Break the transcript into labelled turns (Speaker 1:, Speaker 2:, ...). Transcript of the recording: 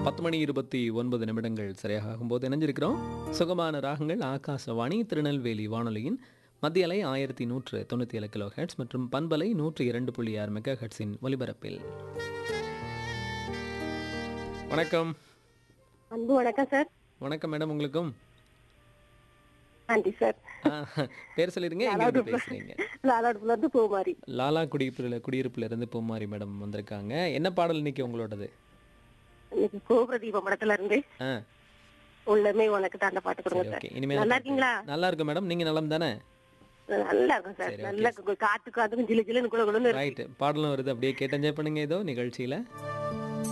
Speaker 1: பத்து மணி இருபத்தி ஒன்பது நிமிடங்கள் சரியாக ஆகும்போது இணைஞ்சிருக்கிறோம் சுகமான ராகங்கள் ஆகாசவாணி திருநெல்வேலி வானொலியின் மத்திய அலை ஆயிரத்தி நூற்று தொண்ணூற்றி ஏழு கிலோ ஹெட்ஸ் மற்றும் பண்பலை நூற்று இரண்டு புள்ளி ஆறு மெகா ஹெட்ஸின் ஒலிபரப்பில் வணக்கம்
Speaker 2: அன்பு வணக்கம் சார்
Speaker 1: வணக்கம் மேடம் உங்களுக்கும்
Speaker 2: நன்றி சார்
Speaker 1: ஆ, பேர் சொல்லிடுங்க எங்க இருந்து பேசுறீங்க
Speaker 2: லாலாடுப்புல இருந்து பூமாரி
Speaker 1: லாலா குடியிருப்புல குடியிருப்புல இருந்து பூமாரி மேடம் வந்திருக்காங்க என்ன பாடல் இன்னைக்கு உங்களோடது
Speaker 2: இன்னைக்கு கோபுர தீபம் படத்துல இருந்து
Speaker 1: ஆ
Speaker 2: உள்ளமே உனக்கு தான் அந்த பாட்டு கொடுங்க
Speaker 1: சரி
Speaker 2: சார்
Speaker 1: ஓகே இனிமேல்
Speaker 2: நல்லா இருக்கீங்களா
Speaker 1: நல்லா இருக்கும் மேடம் நீங்க நலம் தானே
Speaker 2: நல்லா இருக்கும் சார்
Speaker 1: சரி,
Speaker 2: நல்லா காத்து காத்துக்கும் ஜிலு ஜிலுன்னு குள குளன்னு இருக்கு
Speaker 1: ரைட் பாடலும் வருது அப்படியே கேட்டு என்ஜாய் பண்ணுங்க ஏதோ நிகழ்ச்சியில